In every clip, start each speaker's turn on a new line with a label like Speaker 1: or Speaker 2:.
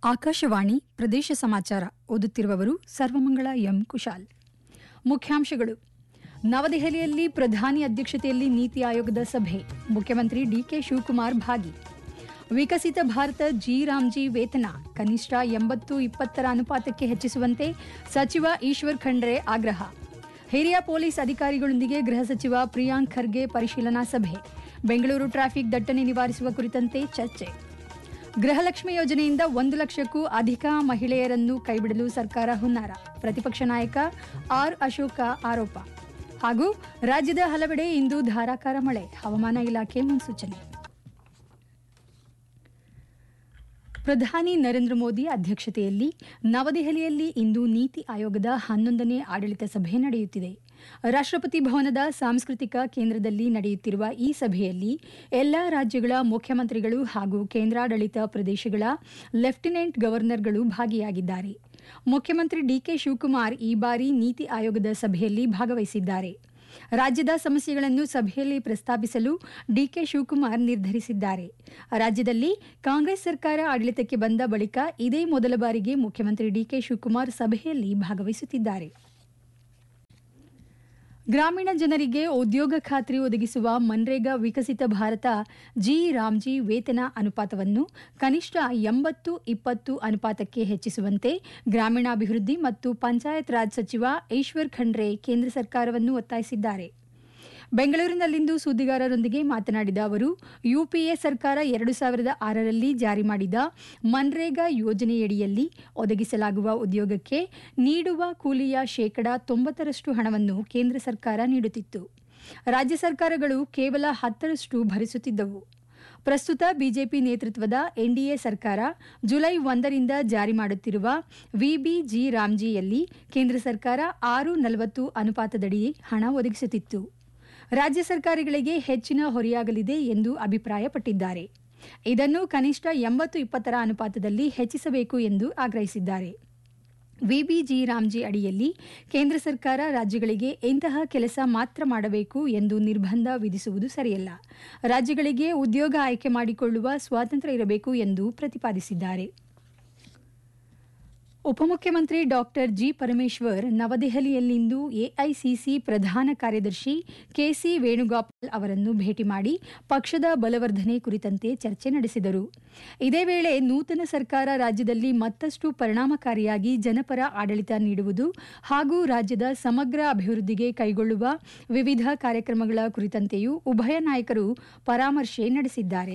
Speaker 1: ಆಕಾಶವಾಣಿ ಪ್ರದೇಶ ಸಮಾಚಾರ ಓದುತ್ತಿರುವವರು ಸರ್ವಮಂಗಳ ಎಂ ಕುಶಾಲ್ ಮುಖ್ಯಾಂಶಗಳು ನವದೆಹಲಿಯಲ್ಲಿ ಪ್ರಧಾನಿ ಅಧ್ಯಕ್ಷತೆಯಲ್ಲಿ ನೀತಿ ಆಯೋಗದ ಸಭೆ ಮುಖ್ಯಮಂತ್ರಿ ಡಿಕೆ ಶಿವಕುಮಾರ್ ಭಾಗಿ ವಿಕಸಿತ ಭಾರತ ಜಿ ರಾಮ್ಜಿ ವೇತನ ಕನಿಷ್ಠ ಎಂಬತ್ತು ಇಪ್ಪತ್ತರ ಅನುಪಾತಕ್ಕೆ ಹೆಚ್ಚಿಸುವಂತೆ ಸಚಿವ ಈಶ್ವರ್ ಖಂಡ್ರೆ ಆಗ್ರಹ ಹಿರಿಯ ಪೊಲೀಸ್ ಅಧಿಕಾರಿಗಳೊಂದಿಗೆ ಗೃಹ ಸಚಿವ ಪ್ರಿಯಾಂಕ್ ಖರ್ಗೆ ಪರಿಶೀಲನಾ ಸಭೆ ಬೆಂಗಳೂರು ಟ್ರಾಫಿಕ್ ದಟ್ಟಣೆ ನಿವಾರಿಸುವ ಕುರಿತಂತೆ ಚರ್ಚೆ ಗೃಹಲಕ್ಷ್ಮಿ ಯೋಜನೆಯಿಂದ ಒಂದು ಲಕ್ಷಕ್ಕೂ ಅಧಿಕ ಮಹಿಳೆಯರನ್ನು ಕೈಬಿಡಲು ಸರ್ಕಾರ ಹುನ್ನಾರ ಪ್ರತಿಪಕ್ಷ ನಾಯಕ ಆರ್ ಅಶೋಕ ಆರೋಪ ಹಾಗೂ ರಾಜ್ಯದ ಹಲವೆಡೆ ಇಂದು ಧಾರಾಕಾರ ಮಳೆ ಹವಾಮಾನ ಇಲಾಖೆ ಮುನ್ಸೂಚನೆ ಪ್ರಧಾನಿ ನರೇಂದ್ರ ಮೋದಿ ಅಧ್ಯಕ್ಷತೆಯಲ್ಲಿ ನವದೆಹಲಿಯಲ್ಲಿ ಇಂದು ನೀತಿ ಆಯೋಗದ ಹನ್ನೊಂದನೇ ಆಡಳಿತ ಸಭೆ ನಡೆಯುತ್ತಿದೆ ರಾಷ್ಟ್ರಪತಿ ಭವನದ ಸಾಂಸ್ಕೃತಿಕ ಕೇಂದ್ರದಲ್ಲಿ ನಡೆಯುತ್ತಿರುವ ಈ ಸಭೆಯಲ್ಲಿ ಎಲ್ಲಾ ರಾಜ್ಯಗಳ ಮುಖ್ಯಮಂತ್ರಿಗಳು ಹಾಗೂ ಕೇಂದ್ರಾಡಳಿತ ಪ್ರದೇಶಗಳ ಲೆಫ್ಟಿನೆಂಟ್ ಗವರ್ನರ್ಗಳು ಭಾಗಿಯಾಗಿದ್ದಾರೆ ಮುಖ್ಯಮಂತ್ರಿ ಡಿಕೆ ಶಿವಕುಮಾರ್ ಈ ಬಾರಿ ನೀತಿ ಆಯೋಗದ ಸಭೆಯಲ್ಲಿ ಭಾಗವಹಿಸಿದ್ದಾರೆ ರಾಜ್ಯದ ಸಮಸ್ಯೆಗಳನ್ನು ಸಭೆಯಲ್ಲಿ ಪ್ರಸ್ತಾಪಿಸಲು ಡಿಕೆ ಶಿವಕುಮಾರ್ ನಿರ್ಧರಿಸಿದ್ದಾರೆ ರಾಜ್ಯದಲ್ಲಿ ಕಾಂಗ್ರೆಸ್ ಸರ್ಕಾರ ಆಡಳಿತಕ್ಕೆ ಬಂದ ಬಳಿಕ ಇದೇ ಮೊದಲ ಬಾರಿಗೆ ಮುಖ್ಯಮಂತ್ರಿ ಡಿಕೆ ಶಿವಕುಮಾರ್ ಸಭೆಯಲ್ಲಿ ಭಾಗವಹಿಸುತ್ತಿದ್ದಾರೆ ಗ್ರಾಮೀಣ ಜನರಿಗೆ ಉದ್ಯೋಗ ಖಾತ್ರಿ ಒದಗಿಸುವ ಮನ್ರೇಗಾ ವಿಕಸಿತ ಭಾರತ ಜಿ ರಾಮ್ಜಿ ವೇತನ ಅನುಪಾತವನ್ನು ಕನಿಷ್ಠ ಎಂಬತ್ತು ಇಪ್ಪತ್ತು ಅನುಪಾತಕ್ಕೆ ಹೆಚ್ಚಿಸುವಂತೆ ಗ್ರಾಮೀಣಾಭಿವೃದ್ಧಿ ಮತ್ತು ಪಂಚಾಯತ್ ರಾಜ್ ಸಚಿವ ಈಶ್ವರ್ ಖಂಡ್ರೆ ಕೇಂದ್ರ ಸರ್ಕಾರವನ್ನು ಒತ್ತಾಯಿಸಿದ್ದಾರೆ ಬೆಂಗಳೂರಿನಲ್ಲಿಂದು ಸುದ್ದಿಗಾರರೊಂದಿಗೆ ಮಾತನಾಡಿದ ಅವರು ಯುಪಿಎ ಸರ್ಕಾರ ಎರಡು ಸಾವಿರದ ಆರರಲ್ಲಿ ಜಾರಿ ಮಾಡಿದ ಮನ್ರೇಗಾ ಯೋಜನೆಯಡಿಯಲ್ಲಿ ಒದಗಿಸಲಾಗುವ ಉದ್ಯೋಗಕ್ಕೆ ನೀಡುವ ಕೂಲಿಯ ಶೇಕಡಾ ತೊಂಬತ್ತರಷ್ಟು ಹಣವನ್ನು ಕೇಂದ್ರ ಸರ್ಕಾರ ನೀಡುತ್ತಿತ್ತು ರಾಜ್ಯ ಸರ್ಕಾರಗಳು ಕೇವಲ ಹತ್ತರಷ್ಟು ಭರಿಸುತ್ತಿದ್ದವು ಪ್ರಸ್ತುತ ಬಿಜೆಪಿ ನೇತೃತ್ವದ ಎನ್ಡಿಎ ಸರ್ಕಾರ ಜುಲೈ ಒಂದರಿಂದ ಜಾರಿ ಮಾಡುತ್ತಿರುವ ವಿಬಿಜಿ ರಾಮ್ಜಿಯಲ್ಲಿ ಕೇಂದ್ರ ಸರ್ಕಾರ ಆರು ನಲವತ್ತು ಅನುಪಾತದಡಿ ಹಣ ಒದಗಿಸುತ್ತಿತ್ತು ರಾಜ್ಯ ಸರ್ಕಾರಗಳಿಗೆ ಹೆಚ್ಚಿನ ಹೊರೆಯಾಗಲಿದೆ ಎಂದು ಅಭಿಪ್ರಾಯಪಟ್ಟಿದ್ದಾರೆ ಇದನ್ನು ಕನಿಷ್ಠ ಎಂಬತ್ತು ಇಪ್ಪತ್ತರ ಅನುಪಾತದಲ್ಲಿ ಹೆಚ್ಚಿಸಬೇಕು ಎಂದು ಆಗ್ರಹಿಸಿದ್ದಾರೆ ವಿಬಿಜಿ ರಾಮ್ಜಿ ಅಡಿಯಲ್ಲಿ ಕೇಂದ್ರ ಸರ್ಕಾರ ರಾಜ್ಯಗಳಿಗೆ ಇಂತಹ ಕೆಲಸ ಮಾತ್ರ ಮಾಡಬೇಕು ಎಂದು ನಿರ್ಬಂಧ ವಿಧಿಸುವುದು ಸರಿಯಲ್ಲ ರಾಜ್ಯಗಳಿಗೆ ಉದ್ಯೋಗ ಆಯ್ಕೆ ಮಾಡಿಕೊಳ್ಳುವ ಸ್ವಾತಂತ್ರ್ಯ ಇರಬೇಕು ಎಂದು ಪ್ರತಿಪಾದಿಸಿದ್ದಾರೆ ಉಪಮುಖ್ಯಮಂತ್ರಿ ಡಾಕ್ಟರ್ ಜಿ ಪರಮೇಶ್ವರ್ ನವದೆಹಲಿಯಲ್ಲಿಂದು ಎಐಸಿಸಿ ಪ್ರಧಾನ ಕಾರ್ಯದರ್ಶಿ ಕೆಸಿ ವೇಣುಗೋಪಾಲ್ ಅವರನ್ನು ಭೇಟಿ ಮಾಡಿ ಪಕ್ಷದ ಬಲವರ್ಧನೆ ಕುರಿತಂತೆ ಚರ್ಚೆ ನಡೆಸಿದರು ಇದೇ ವೇಳೆ ನೂತನ ಸರ್ಕಾರ ರಾಜ್ಯದಲ್ಲಿ ಮತ್ತಷ್ಟು ಪರಿಣಾಮಕಾರಿಯಾಗಿ ಜನಪರ ಆಡಳಿತ ನೀಡುವುದು ಹಾಗೂ ರಾಜ್ಯದ ಸಮಗ್ರ ಅಭಿವೃದ್ಧಿಗೆ ಕೈಗೊಳ್ಳುವ ವಿವಿಧ ಕಾರ್ಯಕ್ರಮಗಳ ಕುರಿತಂತೆಯೂ ಉಭಯ ನಾಯಕರು ಪರಾಮರ್ಶೆ ನಡೆಸಿದ್ದಾರೆ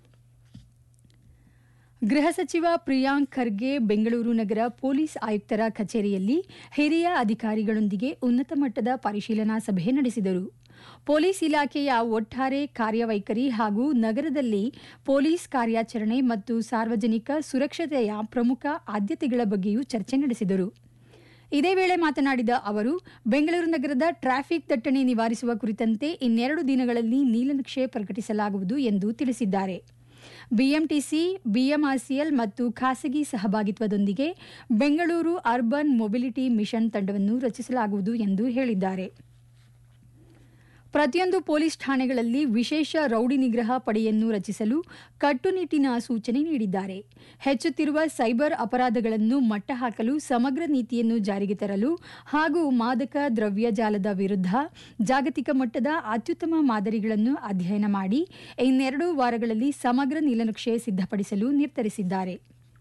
Speaker 1: ಗೃಹ ಸಚಿವ ಪ್ರಿಯಾಂಕ್ ಖರ್ಗೆ ಬೆಂಗಳೂರು ನಗರ ಪೊಲೀಸ್ ಆಯುಕ್ತರ ಕಚೇರಿಯಲ್ಲಿ ಹಿರಿಯ ಅಧಿಕಾರಿಗಳೊಂದಿಗೆ ಉನ್ನತ ಮಟ್ಟದ ಪರಿಶೀಲನಾ ಸಭೆ ನಡೆಸಿದರು ಪೊಲೀಸ್ ಇಲಾಖೆಯ ಒಟ್ಟಾರೆ ಕಾರ್ಯವೈಖರಿ ಹಾಗೂ ನಗರದಲ್ಲಿ ಪೊಲೀಸ್ ಕಾರ್ಯಾಚರಣೆ ಮತ್ತು ಸಾರ್ವಜನಿಕ ಸುರಕ್ಷತೆಯ ಪ್ರಮುಖ ಆದ್ಯತೆಗಳ ಬಗ್ಗೆಯೂ ಚರ್ಚೆ ನಡೆಸಿದರು ಇದೇ ವೇಳೆ ಮಾತನಾಡಿದ ಅವರು ಬೆಂಗಳೂರು ನಗರದ ಟ್ರಾಫಿಕ್ ದಟ್ಟಣೆ ನಿವಾರಿಸುವ ಕುರಿತಂತೆ ಇನ್ನೆರಡು ದಿನಗಳಲ್ಲಿ ನೀಲನಕ್ಷೆ ಪ್ರಕಟಿಸಲಾಗುವುದು ಎಂದು ತಿಳಿಸಿದ್ದಾರೆ ಬಿಎಂಟಿಸಿ ಬಿಎಂಆರ್ಸಿಎಲ್ ಮತ್ತು ಖಾಸಗಿ ಸಹಭಾಗಿತ್ವದೊಂದಿಗೆ ಬೆಂಗಳೂರು ಅರ್ಬನ್ ಮೊಬಿಲಿಟಿ ಮಿಷನ್ ತಂಡವನ್ನು ರಚಿಸಲಾಗುವುದು ಎಂದು ಹೇಳಿದ್ದಾರೆ ಪ್ರತಿಯೊಂದು ಪೊಲೀಸ್ ಠಾಣೆಗಳಲ್ಲಿ ವಿಶೇಷ ರೌಡಿ ನಿಗ್ರಹ ಪಡೆಯನ್ನು ರಚಿಸಲು ಕಟ್ಟುನಿಟ್ಟಿನ ಸೂಚನೆ ನೀಡಿದ್ದಾರೆ ಹೆಚ್ಚುತ್ತಿರುವ ಸೈಬರ್ ಅಪರಾಧಗಳನ್ನು ಮಟ್ಟಹಾಕಲು ಸಮಗ್ರ ನೀತಿಯನ್ನು ಜಾರಿಗೆ ತರಲು ಹಾಗೂ ಮಾದಕ ದ್ರವ್ಯ ಜಾಲದ ವಿರುದ್ಧ ಜಾಗತಿಕ ಮಟ್ಟದ ಅತ್ಯುತ್ತಮ ಮಾದರಿಗಳನ್ನು ಅಧ್ಯಯನ ಮಾಡಿ ಇನ್ನೆರಡು ವಾರಗಳಲ್ಲಿ ಸಮಗ್ರ ನೀಲನಕ್ಷೆ ಸಿದ್ಧಪಡಿಸಲು ನಿರ್ಧರಿಸಿದ್ದಾರೆ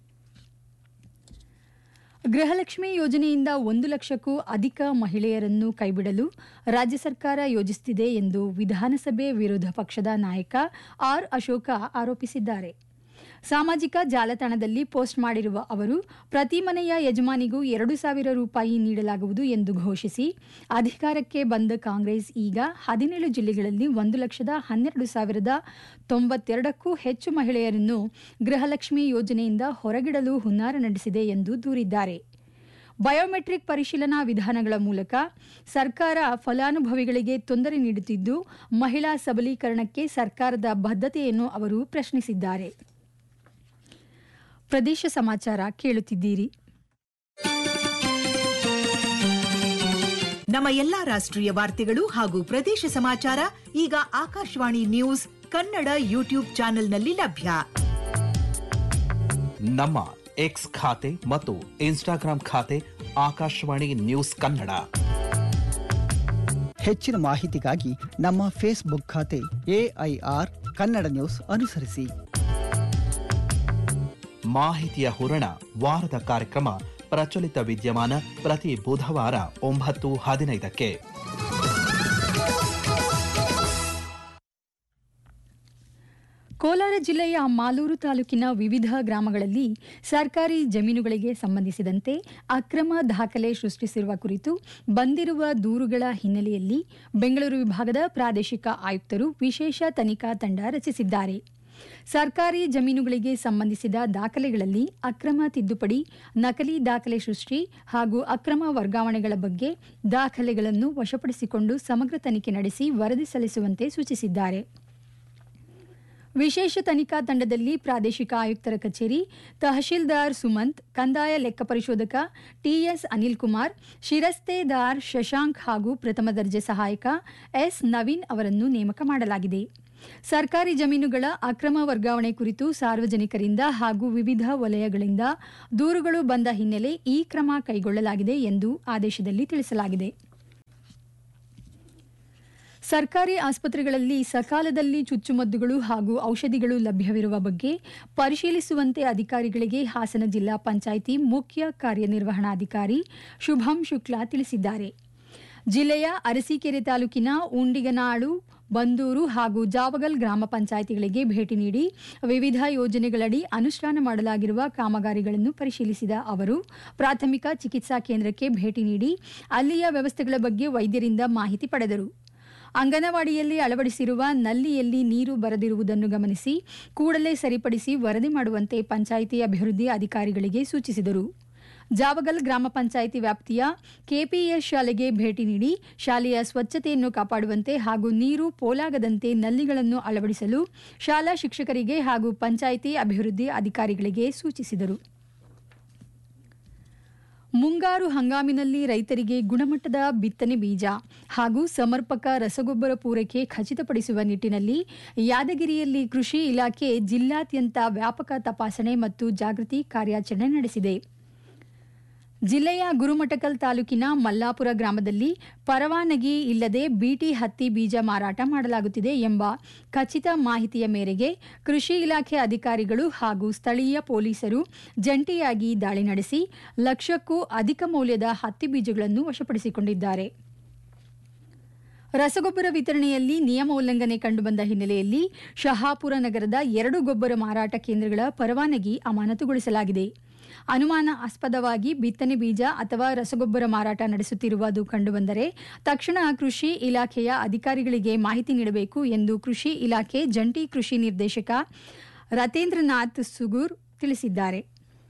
Speaker 1: ಗೃಹಲಕ್ಷ್ಮಿ ಯೋಜನೆಯಿಂದ ಒಂದು ಲಕ್ಷಕ್ಕೂ ಅಧಿಕ ಮಹಿಳೆಯರನ್ನು ಕೈಬಿಡಲು ರಾಜ್ಯ ಸರ್ಕಾರ ಯೋಜಿಸುತ್ತಿದೆ ಎಂದು ವಿಧಾನಸಭೆ ವಿರೋಧ ಪಕ್ಷದ ನಾಯಕ ಆರ್ ಅಶೋಕ ಆರೋಪಿಸಿದ್ದಾರೆ ಸಾಮಾಜಿಕ ಜಾಲತಾಣದಲ್ಲಿ ಪೋಸ್ಟ್ ಮಾಡಿರುವ ಅವರು ಪ್ರತಿ ಮನೆಯ ಯಜಮಾನಿಗೂ ಎರಡು ಸಾವಿರ ರೂಪಾಯಿ ನೀಡಲಾಗುವುದು ಎಂದು ಘೋಷಿಸಿ ಅಧಿಕಾರಕ್ಕೆ ಬಂದ ಕಾಂಗ್ರೆಸ್ ಈಗ ಹದಿನೇಳು ಜಿಲ್ಲೆಗಳಲ್ಲಿ ಒಂದು ಲಕ್ಷದ ಹನ್ನೆರಡು ಸಾವಿರದ ತೊಂಬತ್ತೆರಡಕ್ಕೂ ಹೆಚ್ಚು ಮಹಿಳೆಯರನ್ನು ಗೃಹಲಕ್ಷ್ಮಿ ಯೋಜನೆಯಿಂದ ಹೊರಗಿಡಲು ಹುನ್ನಾರ ನಡೆಸಿದೆ ಎಂದು ದೂರಿದ್ದಾರೆ ಬಯೋಮೆಟ್ರಿಕ್ ಪರಿಶೀಲನಾ ವಿಧಾನಗಳ ಮೂಲಕ ಸರ್ಕಾರ ಫಲಾನುಭವಿಗಳಿಗೆ ತೊಂದರೆ ನೀಡುತ್ತಿದ್ದು ಮಹಿಳಾ ಸಬಲೀಕರಣಕ್ಕೆ ಸರ್ಕಾರದ ಬದ್ಧತೆಯನ್ನು ಅವರು ಪ್ರಶ್ನಿಸಿದ್ದಾರೆ ಪ್ರದೇಶ ಸಮಾಚಾರ ಕೇಳುತ್ತಿದ್ದೀರಿ
Speaker 2: ನಮ್ಮ ಎಲ್ಲಾ ರಾಷ್ಟ್ರೀಯ ವಾರ್ತೆಗಳು ಹಾಗೂ ಪ್ರದೇಶ ಸಮಾಚಾರ ಈಗ ಆಕಾಶವಾಣಿ ನ್ಯೂಸ್ ಕನ್ನಡ ಯೂಟ್ಯೂಬ್ ಚಾನೆಲ್ನಲ್ಲಿ ಲಭ್ಯ
Speaker 3: ನಮ್ಮ ಎಕ್ಸ್ ಖಾತೆ ಮತ್ತು ಇನ್ಸ್ಟಾಗ್ರಾಂ ಖಾತೆ ಆಕಾಶವಾಣಿ ನ್ಯೂಸ್ ಕನ್ನಡ
Speaker 4: ಹೆಚ್ಚಿನ ಮಾಹಿತಿಗಾಗಿ ನಮ್ಮ ಫೇಸ್ಬುಕ್ ಖಾತೆ ಎಐಆರ್ ಕನ್ನಡ ನ್ಯೂಸ್ ಅನುಸರಿಸಿ
Speaker 3: ಮಾಹಿತಿಯ ಹೂರಣ ವಾರದ ಕಾರ್ಯಕ್ರಮ ಪ್ರಚಲಿತ ವಿದ್ಯಮಾನ ಪ್ರತಿ ಬುಧವಾರ ಒಂಬತ್ತು ಹದಿನೈದಕ್ಕೆ
Speaker 1: ಕೋಲಾರ ಜಿಲ್ಲೆಯ ಮಾಲೂರು ತಾಲೂಕಿನ ವಿವಿಧ ಗ್ರಾಮಗಳಲ್ಲಿ ಸರ್ಕಾರಿ ಜಮೀನುಗಳಿಗೆ ಸಂಬಂಧಿಸಿದಂತೆ ಅಕ್ರಮ ದಾಖಲೆ ಸೃಷ್ಟಿಸಿರುವ ಕುರಿತು ಬಂದಿರುವ ದೂರುಗಳ ಹಿನ್ನೆಲೆಯಲ್ಲಿ ಬೆಂಗಳೂರು ವಿಭಾಗದ ಪ್ರಾದೇಶಿಕ ಆಯುಕ್ತರು ವಿಶೇಷ ತನಿಖಾ ತಂಡ ರಚಿಸಿದ್ದಾರೆ ಸರ್ಕಾರಿ ಜಮೀನುಗಳಿಗೆ ಸಂಬಂಧಿಸಿದ ದಾಖಲೆಗಳಲ್ಲಿ ಅಕ್ರಮ ತಿದ್ದುಪಡಿ ನಕಲಿ ದಾಖಲೆ ಸೃಷ್ಟಿ ಹಾಗೂ ಅಕ್ರಮ ವರ್ಗಾವಣೆಗಳ ಬಗ್ಗೆ ದಾಖಲೆಗಳನ್ನು ವಶಪಡಿಸಿಕೊಂಡು ಸಮಗ್ರ ತನಿಖೆ ನಡೆಸಿ ವರದಿ ಸಲ್ಲಿಸುವಂತೆ ಸೂಚಿಸಿದ್ದಾರೆ ವಿಶೇಷ ತನಿಖಾ ತಂಡದಲ್ಲಿ ಪ್ರಾದೇಶಿಕ ಆಯುಕ್ತರ ಕಚೇರಿ ತಹಶೀಲ್ದಾರ್ ಸುಮಂತ್ ಕಂದಾಯ ಲೆಕ್ಕ ಪರಿಶೋಧಕ ಟಿಎಸ್ ಅನಿಲ್ ಕುಮಾರ್ ಶಿರಸ್ತೇದಾರ್ ಶಶಾಂಕ್ ಹಾಗೂ ಪ್ರಥಮ ದರ್ಜೆ ಸಹಾಯಕ ಎಸ್ ನವೀನ್ ಅವರನ್ನು ನೇಮಕ ಮಾಡಲಾಗಿದೆ ಸರ್ಕಾರಿ ಜಮೀನುಗಳ ಅಕ್ರಮ ವರ್ಗಾವಣೆ ಕುರಿತು ಸಾರ್ವಜನಿಕರಿಂದ ಹಾಗೂ ವಿವಿಧ ವಲಯಗಳಿಂದ ದೂರುಗಳು ಬಂದ ಹಿನ್ನೆಲೆ ಈ ಕ್ರಮ ಕೈಗೊಳ್ಳಲಾಗಿದೆ ಎಂದು ಆದೇಶದಲ್ಲಿ ತಿಳಿಸಲಾಗಿದೆ ಸರ್ಕಾರಿ ಆಸ್ಪತ್ರೆಗಳಲ್ಲಿ ಸಕಾಲದಲ್ಲಿ ಚುಚ್ಚುಮದ್ದುಗಳು ಹಾಗೂ ಔಷಧಿಗಳು ಲಭ್ಯವಿರುವ ಬಗ್ಗೆ ಪರಿಶೀಲಿಸುವಂತೆ ಅಧಿಕಾರಿಗಳಿಗೆ ಹಾಸನ ಜಿಲ್ಲಾ ಪಂಚಾಯಿತಿ ಮುಖ್ಯ ಕಾರ್ಯನಿರ್ವಹಣಾಧಿಕಾರಿ ಶುಭಂ ಶುಕ್ಲಾ ತಿಳಿಸಿದ್ದಾರೆ ಜಿಲ್ಲೆಯ ಅರಸೀಕೆರೆ ತಾಲೂಕಿನ ಉಂಡಿಗನಾಳು ಬಂದೂರು ಹಾಗೂ ಜಾವಗಲ್ ಗ್ರಾಮ ಪಂಚಾಯಿತಿಗಳಿಗೆ ಭೇಟಿ ನೀಡಿ ವಿವಿಧ ಯೋಜನೆಗಳಡಿ ಅನುಷ್ಠಾನ ಮಾಡಲಾಗಿರುವ ಕಾಮಗಾರಿಗಳನ್ನು ಪರಿಶೀಲಿಸಿದ ಅವರು ಪ್ರಾಥಮಿಕ ಚಿಕಿತ್ಸಾ ಕೇಂದ್ರಕ್ಕೆ ಭೇಟಿ ನೀಡಿ ಅಲ್ಲಿಯ ವ್ಯವಸ್ಥೆಗಳ ಬಗ್ಗೆ ವೈದ್ಯರಿಂದ ಮಾಹಿತಿ ಪಡೆದರು ಅಂಗನವಾಡಿಯಲ್ಲಿ ಅಳವಡಿಸಿರುವ ನಲ್ಲಿಯಲ್ಲಿ ನೀರು ಬರದಿರುವುದನ್ನು ಗಮನಿಸಿ ಕೂಡಲೇ ಸರಿಪಡಿಸಿ ವರದಿ ಮಾಡುವಂತೆ ಪಂಚಾಯಿತಿ ಅಭಿವೃದ್ಧಿ ಅಧಿಕಾರಿಗಳಿಗೆ ಸೂಚಿಸಿದರು ಜಾವಗಲ್ ಗ್ರಾಮ ಪಂಚಾಯಿತಿ ವ್ಯಾಪ್ತಿಯ ಕೆಪಿಎಸ್ ಶಾಲೆಗೆ ಭೇಟಿ ನೀಡಿ ಶಾಲೆಯ ಸ್ವಚ್ಛತೆಯನ್ನು ಕಾಪಾಡುವಂತೆ ಹಾಗೂ ನೀರು ಪೋಲಾಗದಂತೆ ನಲ್ಲಿಗಳನ್ನು ಅಳವಡಿಸಲು ಶಾಲಾ ಶಿಕ್ಷಕರಿಗೆ ಹಾಗೂ ಪಂಚಾಯಿತಿ ಅಭಿವೃದ್ಧಿ ಅಧಿಕಾರಿಗಳಿಗೆ ಸೂಚಿಸಿದರು ಮುಂಗಾರು ಹಂಗಾಮಿನಲ್ಲಿ ರೈತರಿಗೆ ಗುಣಮಟ್ಟದ ಬಿತ್ತನೆ ಬೀಜ ಹಾಗೂ ಸಮರ್ಪಕ ರಸಗೊಬ್ಬರ ಪೂರೈಕೆ ಖಚಿತಪಡಿಸುವ ನಿಟ್ಟಿನಲ್ಲಿ ಯಾದಗಿರಿಯಲ್ಲಿ ಕೃಷಿ ಇಲಾಖೆ ಜಿಲ್ಲಾದ್ಯಂತ ವ್ಯಾಪಕ ತಪಾಸಣೆ ಮತ್ತು ಜಾಗೃತಿ ಕಾರ್ಯಾಚರಣೆ ನಡೆಸಿದೆ ಜಿಲ್ಲೆಯ ಗುರುಮಠಕಲ್ ತಾಲೂಕಿನ ಮಲ್ಲಾಪುರ ಗ್ರಾಮದಲ್ಲಿ ಪರವಾನಗಿ ಇಲ್ಲದೆ ಬಿಟಿ ಹತ್ತಿ ಬೀಜ ಮಾರಾಟ ಮಾಡಲಾಗುತ್ತಿದೆ ಎಂಬ ಖಚಿತ ಮಾಹಿತಿಯ ಮೇರೆಗೆ ಕೃಷಿ ಇಲಾಖೆ ಅಧಿಕಾರಿಗಳು ಹಾಗೂ ಸ್ಥಳೀಯ ಪೊಲೀಸರು ಜಂಟಿಯಾಗಿ ದಾಳಿ ನಡೆಸಿ ಲಕ್ಷಕ್ಕೂ ಅಧಿಕ ಮೌಲ್ಯದ ಹತ್ತಿ ಬೀಜಗಳನ್ನು ವಶಪಡಿಸಿಕೊಂಡಿದ್ದಾರೆ ರಸಗೊಬ್ಬರ ವಿತರಣೆಯಲ್ಲಿ ನಿಯಮ ಉಲ್ಲಂಘನೆ ಕಂಡುಬಂದ ಹಿನ್ನೆಲೆಯಲ್ಲಿ ಶಹಾಪುರ ನಗರದ ಎರಡು ಗೊಬ್ಬರ ಮಾರಾಟ ಕೇಂದ್ರಗಳ ಪರವಾನಗಿ ಅಮಾನತುಗೊಳಿಸಲಾಗಿದೆ ಅನುಮಾನಾಸ್ಪದವಾಗಿ ಬಿತ್ತನೆ ಬೀಜ ಅಥವಾ ರಸಗೊಬ್ಬರ ಮಾರಾಟ ನಡೆಸುತ್ತಿರುವುದು ಕಂಡುಬಂದರೆ ತಕ್ಷಣ ಕೃಷಿ ಇಲಾಖೆಯ ಅಧಿಕಾರಿಗಳಿಗೆ ಮಾಹಿತಿ ನೀಡಬೇಕು ಎಂದು ಕೃಷಿ ಇಲಾಖೆ ಜಂಟಿ ಕೃಷಿ ನಿರ್ದೇಶಕ ರತೇಂದ್ರನಾಥ್ ಸುಗೂರ್ ತಿಳಿಸಿದ್ದಾರೆ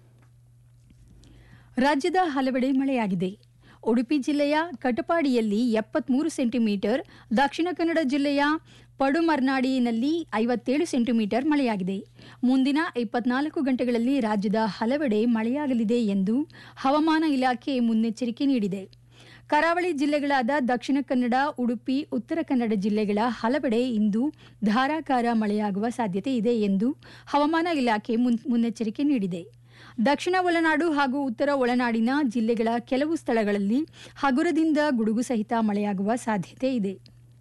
Speaker 1: ರಾಜ್ಯದ ಹಲವೆಡೆ ಮಳೆಯಾಗಿದೆ ಉಡುಪಿ ಜಿಲ್ಲೆಯ ಕಟಪಾಡಿಯಲ್ಲಿ ಎಪ್ಪತ್ಮೂರು ಸೆಂಟಿಮೀಟರ್ ದಕ್ಷಿಣ ಕನ್ನಡ ಜಿಲ್ಲೆಯ ಪಡುಮರ್ನಾಡಿನಲ್ಲಿ ಐವತ್ತೇಳು ಸೆಂಟಿಮೀಟರ್ ಮಳೆಯಾಗಿದೆ ಮುಂದಿನ ಇಪ್ಪತ್ನಾಲ್ಕು ಗಂಟೆಗಳಲ್ಲಿ ರಾಜ್ಯದ ಹಲವೆಡೆ ಮಳೆಯಾಗಲಿದೆ ಎಂದು ಹವಾಮಾನ ಇಲಾಖೆ ಮುನ್ನೆಚ್ಚರಿಕೆ ನೀಡಿದೆ ಕರಾವಳಿ ಜಿಲ್ಲೆಗಳಾದ ದಕ್ಷಿಣ ಕನ್ನಡ ಉಡುಪಿ ಉತ್ತರ ಕನ್ನಡ ಜಿಲ್ಲೆಗಳ ಹಲವೆಡೆ ಇಂದು ಧಾರಾಕಾರ ಮಳೆಯಾಗುವ ಸಾಧ್ಯತೆ ಇದೆ ಎಂದು ಹವಾಮಾನ ಇಲಾಖೆ ಮುನ್- ಮುನ್ನೆಚ್ಚರಿಕೆ ನೀಡಿದೆ ದಕ್ಷಿಣ ಒಳನಾಡು ಹಾಗೂ ಉತ್ತರ ಒಳನಾಡಿನ ಜಿಲ್ಲೆಗಳ ಕೆಲವು ಸ್ಥಳಗಳಲ್ಲಿ ಹಗುರದಿಂದ ಗುಡುಗು ಸಹಿತ ಮಳೆಯಾಗುವ ಸಾಧ್ಯತೆ ಇದೆ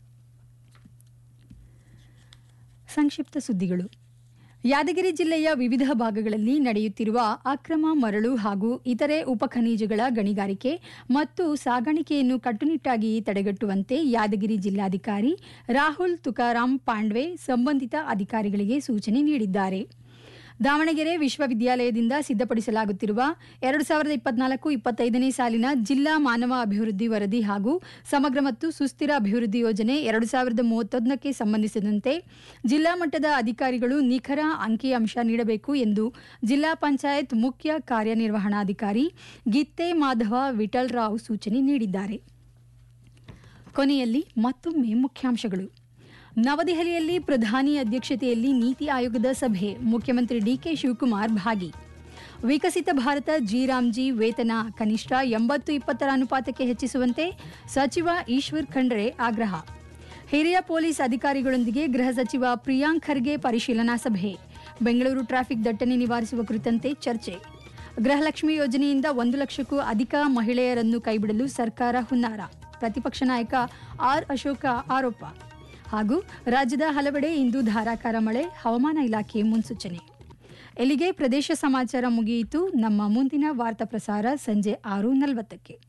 Speaker 1: ಸಂಕ್ಷಿಪ್ತ ಸುದ್ದಿಗಳು ಯಾದಗಿರಿ ಜಿಲ್ಲೆಯ ವಿವಿಧ ಭಾಗಗಳಲ್ಲಿ ನಡೆಯುತ್ತಿರುವ ಅಕ್ರಮ ಮರಳು ಹಾಗೂ ಇತರೆ ಉಪಖನಿಜಗಳ ಗಣಿಗಾರಿಕೆ ಮತ್ತು ಸಾಗಾಣಿಕೆಯನ್ನು ಕಟ್ಟುನಿಟ್ಟಾಗಿ ತಡೆಗಟ್ಟುವಂತೆ ಯಾದಗಿರಿ ಜಿಲ್ಲಾಧಿಕಾರಿ ರಾಹುಲ್ ತುಕಾರಾಂ ಪಾಂಡ್ವೆ ಸಂಬಂಧಿತ ಅಧಿಕಾರಿಗಳಿಗೆ ಸೂಚನೆ ನೀಡಿದ್ದಾರೆ ದಾವಣಗೆರೆ ವಿಶ್ವವಿದ್ಯಾಲಯದಿಂದ ಸಿದ್ಧಪಡಿಸಲಾಗುತ್ತಿರುವ ಎರಡು ಸಾವಿರದ ಇಪ್ಪತ್ನಾಲ್ಕು ಇಪ್ಪತ್ತೈದನೇ ಸಾಲಿನ ಜಿಲ್ಲಾ ಮಾನವ ಅಭಿವೃದ್ಧಿ ವರದಿ ಹಾಗೂ ಸಮಗ್ರ ಮತ್ತು ಸುಸ್ಥಿರ ಅಭಿವೃದ್ಧಿ ಯೋಜನೆ ಎರಡು ಸಾವಿರದ ಮೂವತ್ತೊಂದಕ್ಕೆ ಸಂಬಂಧಿಸಿದಂತೆ ಜಿಲ್ಲಾ ಮಟ್ಟದ ಅಧಿಕಾರಿಗಳು ನಿಖರ ಅಂಕಿಅಂಶ ನೀಡಬೇಕು ಎಂದು ಜಿಲ್ಲಾ ಪಂಚಾಯತ್ ಮುಖ್ಯ ಕಾರ್ಯನಿರ್ವಹಣಾಧಿಕಾರಿ ಗಿತ್ತೆ ಮಾಧವ ವಿಠಲ್ ರಾವ್ ಸೂಚನೆ ನೀಡಿದ್ದಾರೆ ಕೊನೆಯಲ್ಲಿ ಮತ್ತೊಮ್ಮೆ ಮುಖ್ಯಾಂಶಗಳು ನವದೆಹಲಿಯಲ್ಲಿ ಪ್ರಧಾನಿ ಅಧ್ಯಕ್ಷತೆಯಲ್ಲಿ ನೀತಿ ಆಯೋಗದ ಸಭೆ ಮುಖ್ಯಮಂತ್ರಿ ಡಿಕೆ ಶಿವಕುಮಾರ್ ಭಾಗಿ ವಿಕಸಿತ ಭಾರತ ಜಿರಾಮ್ಜಿ ವೇತನ ಕನಿಷ್ಠ ಎಂಬತ್ತು ಇಪ್ಪತ್ತರ ಅನುಪಾತಕ್ಕೆ ಹೆಚ್ಚಿಸುವಂತೆ ಸಚಿವ ಈಶ್ವರ್ ಖಂಡ್ರೆ ಆಗ್ರಹ ಹಿರಿಯ ಪೊಲೀಸ್ ಅಧಿಕಾರಿಗಳೊಂದಿಗೆ ಗೃಹ ಸಚಿವ ಪ್ರಿಯಾಂಕ್ ಖರ್ಗೆ ಪರಿಶೀಲನಾ ಸಭೆ ಬೆಂಗಳೂರು ಟ್ರಾಫಿಕ್ ದಟ್ಟಣೆ ನಿವಾರಿಸುವ ಕುರಿತಂತೆ ಚರ್ಚೆ ಗೃಹಲಕ್ಷ್ಮಿ ಯೋಜನೆಯಿಂದ ಒಂದು ಲಕ್ಷಕ್ಕೂ ಅಧಿಕ ಮಹಿಳೆಯರನ್ನು ಕೈಬಿಡಲು ಸರ್ಕಾರ ಹುನ್ನಾರ ಪ್ರತಿಪಕ್ಷ ನಾಯಕ ಆರ್ ಅಶೋಕ ಆರೋಪ ಹಾಗೂ ರಾಜ್ಯದ ಹಲವೆಡೆ ಇಂದು ಧಾರಾಕಾರ ಮಳೆ ಹವಾಮಾನ ಇಲಾಖೆ ಮುನ್ಸೂಚನೆ ಇಲ್ಲಿಗೆ ಪ್ರದೇಶ ಸಮಾಚಾರ ಮುಗಿಯಿತು ನಮ್ಮ ಮುಂದಿನ ವಾರ್ತಾ ಪ್ರಸಾರ ಸಂಜೆ ಆರು ನಲವತ್ತಕ್ಕೆ